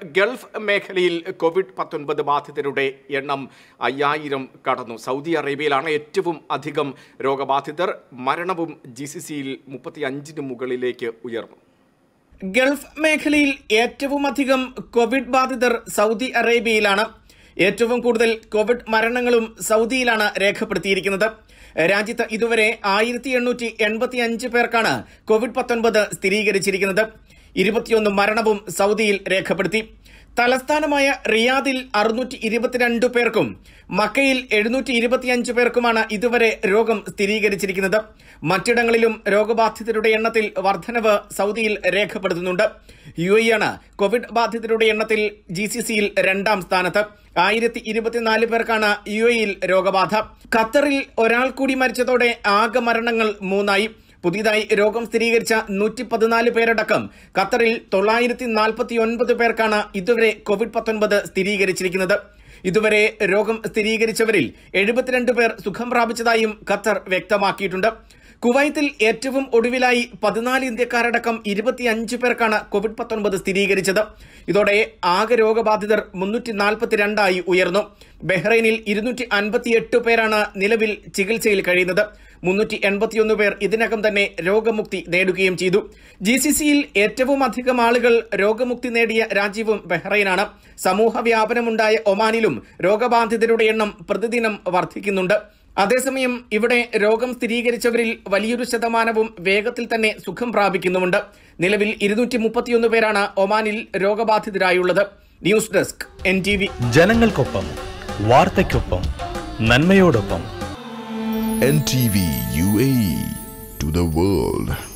Gulf മേഖലയിൽ Covid പത്തൊൻപത് ബാധിതരുടെ എണ്ണം അയ്യായിരം കടന്നു സൗദി അറേബ്യയിലാണ് ഏറ്റവും അധികം രോഗബാധിതർ മരണവും ജി സി സിയിൽ മുപ്പത്തി അഞ്ചിന് മുകളിലേക്ക് ഉയർന്നു ഗൾഫ് മേഖലയിൽ ഏറ്റവും അധികം കോവിഡ് ബാധിതർ സൗദി അറേബ്യയിലാണ് ഏറ്റവും കൂടുതൽ കോവിഡ് മരണങ്ങളും സൗദിയിലാണ് രേഖപ്പെടുത്തിയിരിക്കുന്നത് രാജ്യത്ത് ഇതുവരെ ആയിരത്തി എണ്ണൂറ്റി എൺപത്തി അഞ്ച് പേർക്കാണ് കോവിഡ് പത്തൊൻപത് സ്ഥിരീകരിച്ചിരിക്കുന്നത് ഇരുപത്തിയൊന്ന് മരണവും സൗദിയിൽ രേഖപ്പെടുത്തി തലസ്ഥാനമായ റിയാദിൽ അറുന്നൂറ്റി ഇരുപത്തിരണ്ട് പേർക്കും മക്കയിൽ എഴുന്നൂറ്റി ഇരുപത്തിയഞ്ച് പേർക്കുമാണ് ഇതുവരെ രോഗം സ്ഥിരീകരിച്ചിരിക്കുന്നത് മറ്റിടങ്ങളിലും രോഗബാധിതരുടെ എണ്ണത്തിൽ വർധനവ് സൗദിയിൽ രേഖപ്പെടുത്തുന്നുണ്ട് യു എ ആണ് കോവിഡ് ബാധിതരുടെ എണ്ണത്തിൽ ജി സി സിയിൽ രണ്ടാം സ്ഥാനത്ത് ആയിരത്തി ഇരുപത്തിനാല് പേർക്കാണ് യു എയിൽ രോഗബാധ ഖത്തറിൽ ഒരാൾ കൂടി മരിച്ചതോടെ ആകെ മരണങ്ങൾ മൂന്നായി പുതിയതായി രോഗം സ്ഥിരീകരിച്ച നൂറ്റി പതിനാല് പേരടക്കം ഖത്തറിൽ തൊള്ളായിരത്തി നാൽപ്പത്തി ഒൻപത് പേർക്കാണ് ഇതുവരെ കോവിഡ് പത്തൊൻപത് സ്ഥിരീകരിച്ചിരിക്കുന്നത് ഇതുവരെ രോഗം സ്ഥിരീകരിച്ചവരിൽ എഴുപത്തിരണ്ട് പേർ സുഖം പ്രാപിച്ചതായും ഖത്തർ വ്യക്തമാക്കിയിട്ടുണ്ട് കുവൈത്തിൽ ഏറ്റവും ഒടുവിലായി പതിനാല് ഇന്ത്യക്കാരടക്കം ഇരുപത്തിയഞ്ച് പേർക്കാണ് കോവിഡ് പത്തൊൻപത് സ്ഥിരീകരിച്ചത് ഇതോടെ ആകെ രോഗബാധിതർ മുന്നൂറ്റി നാൽപ്പത്തിരണ്ടായി ഉയർന്നു ബഹ്റൈനിൽ ഇരുന്നൂറ്റി അൻപത്തിയെട്ട് പേരാണ് നിലവിൽ ചികിത്സയിൽ കഴിയുന്നത് മുന്നൂറ്റി എൺപത്തിയൊന്ന് പേർ ഇതിനകം തന്നെ രോഗമുക്തി നേടുകയും ചെയ്തു ജി സി സിയിൽ ഏറ്റവും അധികം ആളുകൾ രോഗമുക്തി നേടിയ രാജ്യവും ബഹ്റൈനാണ് സമൂഹ വ്യാപനമുണ്ടായ ഒമാനിലും രോഗബാധിതരുടെ എണ്ണം പ്രതിദിനം വർദ്ധിക്കുന്നുണ്ട് അതേസമയം ഇവിടെ രോഗം സ്ഥിരീകരിച്ചവരിൽ വലിയൊരു ശതമാനവും വേഗത്തിൽ തന്നെ സുഖം പ്രാപിക്കുന്നുമുണ്ട് നിലവിൽ ഇരുന്നൂറ്റി മുപ്പത്തിയൊന്ന് പേരാണ് ഒമാനിൽ രോഗബാധിതരായുള്ളത് news desk N T V ജനങ്ങൾക്കൊപ്പം വാർത്തയ്ക്കൊപ്പം നന്മയോടൊപ്പം NTV UAE to the world.